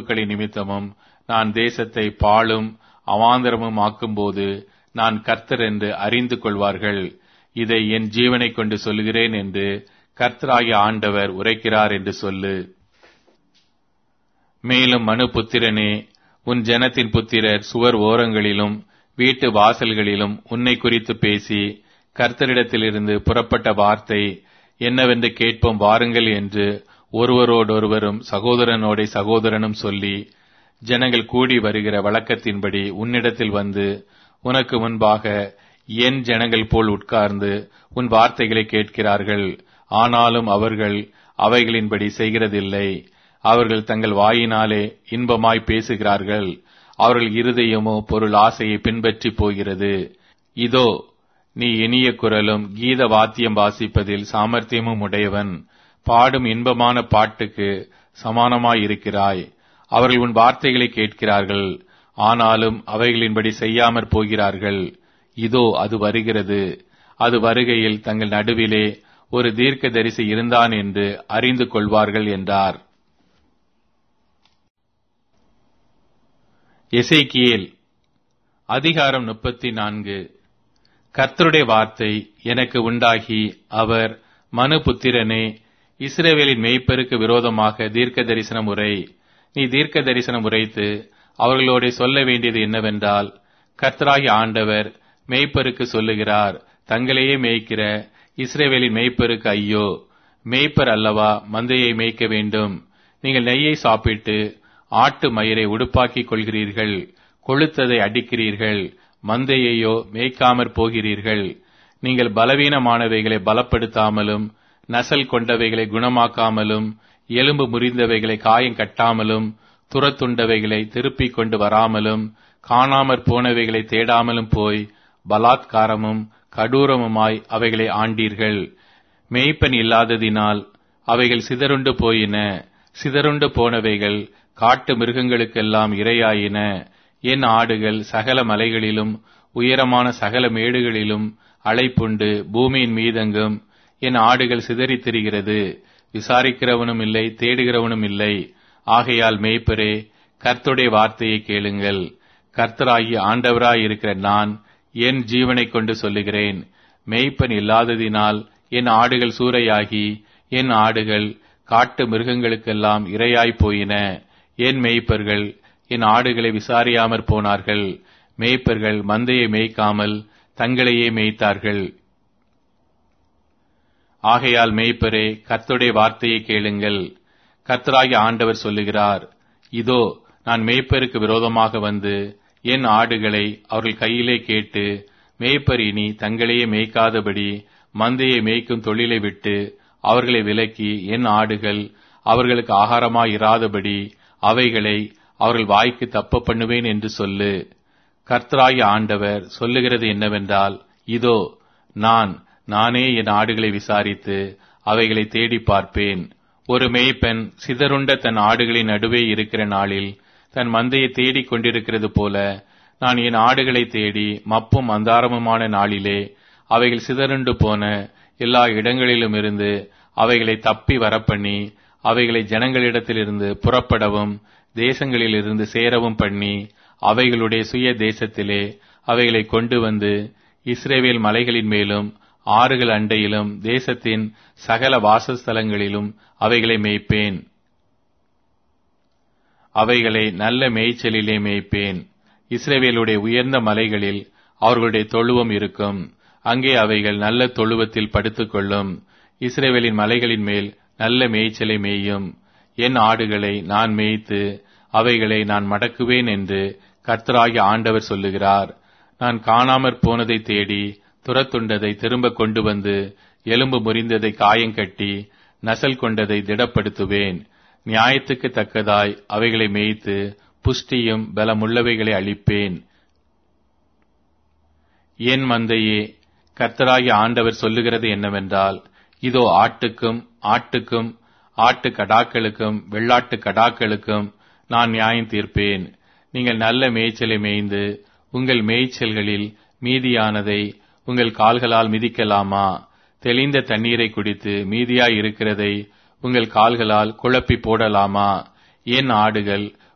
சத்துருக்களின் நிமித்தமும் நான் தேசத்தை பாழும் அவாந்தரமும் ஆக்கும்போது நான் கர்த்தர் என்று அறிந்து கொள்வார்கள் இதை என் ஜீவனை கொண்டு சொல்லுகிறேன் என்று கர்த்தராகிய ஆண்டவர் உரைக்கிறார் என்று சொல்லு மேலும் மனு புத்திரனே உன் ஜனத்தின் புத்திரர் சுவர் ஓரங்களிலும் வீட்டு வாசல்களிலும் உன்னை குறித்து பேசி கர்த்தரிடத்திலிருந்து புறப்பட்ட வார்த்தை என்னவென்று கேட்போம் வாருங்கள் என்று ஒருவரோடொருவரும் சகோதரனோட சகோதரனும் சொல்லி ஜனங்கள் கூடி வருகிற வழக்கத்தின்படி உன்னிடத்தில் வந்து உனக்கு முன்பாக என் ஜனங்கள் போல் உட்கார்ந்து உன் வார்த்தைகளை கேட்கிறார்கள் ஆனாலும் அவர்கள் அவைகளின்படி செய்கிறதில்லை அவர்கள் தங்கள் வாயினாலே இன்பமாய் பேசுகிறார்கள் அவர்கள் இருதயமோ பொருள் ஆசையை பின்பற்றி போகிறது இதோ நீ இனிய குரலும் கீத வாத்தியம் வாசிப்பதில் சாமர்த்தியமும் உடையவன் பாடும் இன்பமான பாட்டுக்கு சமானமாயிருக்கிறாய் அவர்கள் உன் வார்த்தைகளை கேட்கிறார்கள் ஆனாலும் அவைகளின்படி செய்யாமற் போகிறார்கள் இதோ அது வருகிறது அது வருகையில் தங்கள் நடுவிலே ஒரு தீர்க்க தரிசி இருந்தான் என்று அறிந்து கொள்வார்கள் என்றார் எசேக்கியேல் அதிகாரம் முப்பத்தி நான்கு கர்த்தருடைய வார்த்தை எனக்கு உண்டாகி அவர் மனு புத்திரனே இஸ்ரேவேலின் மெய்ப்பெருக்கு விரோதமாக தீர்க்க தரிசனம் உரை நீ தீர்க்க தரிசனம் உரைத்து அவர்களோட சொல்ல வேண்டியது என்னவென்றால் கர்த்தராகி ஆண்டவர் மெய்ப்பருக்கு சொல்லுகிறார் தங்களையே மேய்க்கிற இஸ்ரேவேலின் மெய்ப்பருக்கு ஐயோ மேய்ப்பர் அல்லவா மந்தையை மேய்க்க வேண்டும் நீங்கள் நெய்யை சாப்பிட்டு ஆட்டு மயிரை உடுப்பாக்கிக் கொள்கிறீர்கள் கொளுத்ததை அடிக்கிறீர்கள் மந்தையையோ மேய்க்காமற் போகிறீர்கள் நீங்கள் பலவீனமானவைகளை பலப்படுத்தாமலும் நசல் கொண்டவைகளை குணமாக்காமலும் எலும்பு முறிந்தவைகளை காயம் கட்டாமலும் துரத்துண்டவைகளை திருப்பிக் கொண்டு வராமலும் காணாமற் போனவைகளை தேடாமலும் போய் பலாத்காரமும் கடூரமுமாய் அவைகளை ஆண்டீர்கள் மேய்ப்பன் இல்லாததினால் அவைகள் சிதறுண்டு போயின சிதறுண்டு போனவைகள் காட்டு மிருகங்களுக்கெல்லாம் இரையாயின என் ஆடுகள் சகல மலைகளிலும் உயரமான சகல மேடுகளிலும் அழைப்புண்டு பூமியின் மீதெங்கும் என் ஆடுகள் சிதறித் திரிகிறது விசாரிக்கிறவனும் இல்லை தேடுகிறவனும் இல்லை ஆகையால் மேய்ப்பரே கர்த்துடைய வார்த்தையை கேளுங்கள் கர்த்தராகி ஆண்டவராய் இருக்கிற நான் என் ஜீவனை கொண்டு சொல்லுகிறேன் மேய்ப்பன் இல்லாததினால் என் ஆடுகள் சூறையாகி என் ஆடுகள் காட்டு மிருகங்களுக்கெல்லாம் இரையாய் போயின என் மேய்ப்பர்கள் என் ஆடுகளை விசாரியாமற் போனார்கள் மேய்ப்பர்கள் மந்தையை மேய்க்காமல் தங்களையே மேய்த்தார்கள் ஆகையால் மேய்ப்பரே கர்த்துடைய வார்த்தையை கேளுங்கள் கர்த்தராகி ஆண்டவர் சொல்லுகிறார் இதோ நான் மேய்ப்பருக்கு விரோதமாக வந்து என் ஆடுகளை அவர்கள் கையிலே கேட்டு மேய்ப்பர் இனி தங்களையே மேய்க்காதபடி மந்தையை மேய்க்கும் தொழிலை விட்டு அவர்களை விலக்கி என் ஆடுகள் அவர்களுக்கு ஆகாரமாய் இராதபடி அவைகளை அவர்கள் வாய்க்கு தப்ப பண்ணுவேன் என்று சொல்லு கர்த்தராகி ஆண்டவர் சொல்லுகிறது என்னவென்றால் இதோ நான் நானே என் ஆடுகளை விசாரித்து அவைகளை தேடி பார்ப்பேன் ஒரு மேய்ப்பன் சிதறுண்ட தன் ஆடுகளின் நடுவே இருக்கிற நாளில் தன் மந்தையை தேடிக் கொண்டிருக்கிறது போல நான் என் ஆடுகளை தேடி மப்பும் அந்தாரமுமான நாளிலே அவைகள் சிதறுண்டு போன எல்லா இடங்களிலும் இருந்து அவைகளை தப்பி வரப்பண்ணி அவைகளை ஜனங்களிடத்திலிருந்து புறப்படவும் தேசங்களிலிருந்து சேரவும் பண்ணி அவைகளுடைய சுய தேசத்திலே அவைகளை கொண்டு வந்து இஸ்ரேவேல் மலைகளின் மேலும் ஆறுகள் அண்டையிலும் தேசத்தின் சகல வாசஸ்தலங்களிலும் அவைகளை மேய்ப்பேன் அவைகளை நல்ல மேய்ச்சலிலே மேய்ப்பேன் இஸ்ரேவேலுடைய உயர்ந்த மலைகளில் அவர்களுடைய தொழுவம் இருக்கும் அங்கே அவைகள் நல்ல தொழுவத்தில் படுத்துக்கொள்ளும் இஸ்ரேவேலின் மலைகளின் மேல் நல்ல மேய்ச்சலை மேயும் என் ஆடுகளை நான் மேய்த்து அவைகளை நான் மடக்குவேன் என்று கர்த்தராகிய ஆண்டவர் சொல்லுகிறார் நான் காணாமற் போனதை தேடி துரத்துண்டதை திரும்ப கொண்டு வந்து எலும்பு முறிந்ததை காயங்கட்டி நசல் கொண்டதை திடப்படுத்துவேன் நியாயத்துக்கு தக்கதாய் அவைகளை மேய்த்து புஷ்டியும் பலமுள்ளவைகளை அளிப்பேன் என் மந்தையே கர்த்தராகிய ஆண்டவர் சொல்லுகிறது என்னவென்றால் இதோ ஆட்டுக்கும் ஆட்டுக்கும் ஆட்டு கடாக்களுக்கும் வெள்ளாட்டு கடாக்களுக்கும் நான் நியாயம் தீர்ப்பேன் நீங்கள் நல்ல மேய்ச்சலை மேய்ந்து உங்கள் மேய்ச்சல்களில் மீதியானதை உங்கள் கால்களால் மிதிக்கலாமா தெளிந்த தண்ணீரை குடித்து மீதியாய் இருக்கிறதை உங்கள் கால்களால் குழப்பி போடலாமா என் ஆடுகள்